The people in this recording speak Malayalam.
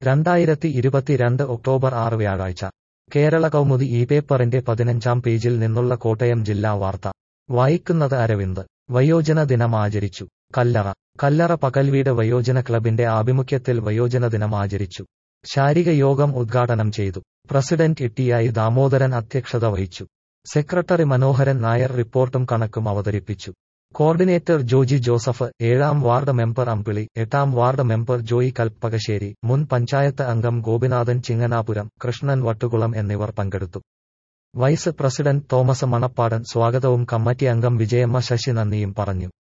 രണ്ടായിരത്തി ഇരുപത്തിരണ്ട് ഒക്ടോബർ ആറ് വ്യാഴാഴ്ച കേരള കൗമുദി ഈ പേപ്പറിന്റെ പതിനഞ്ചാം പേജിൽ നിന്നുള്ള കോട്ടയം ജില്ലാ വാർത്ത വായിക്കുന്നത് അരവിന്ദ് വയോജന ദിനം ആചരിച്ചു കല്ലറ കല്ലറ പകൽവീട് വയോജന ക്ലബിന്റെ ആഭിമുഖ്യത്തിൽ വയോജന ദിനം ആചരിച്ചു ശാരിക യോഗം ഉദ്ഘാടനം ചെയ്തു പ്രസിഡന്റ് ഇട്ടിയായി ദാമോദരൻ അധ്യക്ഷത വഹിച്ചു സെക്രട്ടറി മനോഹരൻ നായർ റിപ്പോർട്ടും കണക്കും അവതരിപ്പിച്ചു കോർഡിനേറ്റർ ജോജി ജോസഫ് ഏഴാം വാർഡ് മെമ്പർ അമ്പിളി എട്ടാം വാർഡ് മെമ്പർ ജോയി കൽപ്പകശ്ശേരി മുൻ പഞ്ചായത്ത് അംഗം ഗോപിനാഥൻ ചിങ്ങനാപുരം കൃഷ്ണൻ വട്ടുകുളം എന്നിവർ പങ്കെടുത്തു വൈസ് പ്രസിഡന്റ് തോമസ് മണപ്പാടൻ സ്വാഗതവും കമ്മിറ്റി അംഗം വിജയമ്മ ശശി നന്ദിയും പറഞ്ഞു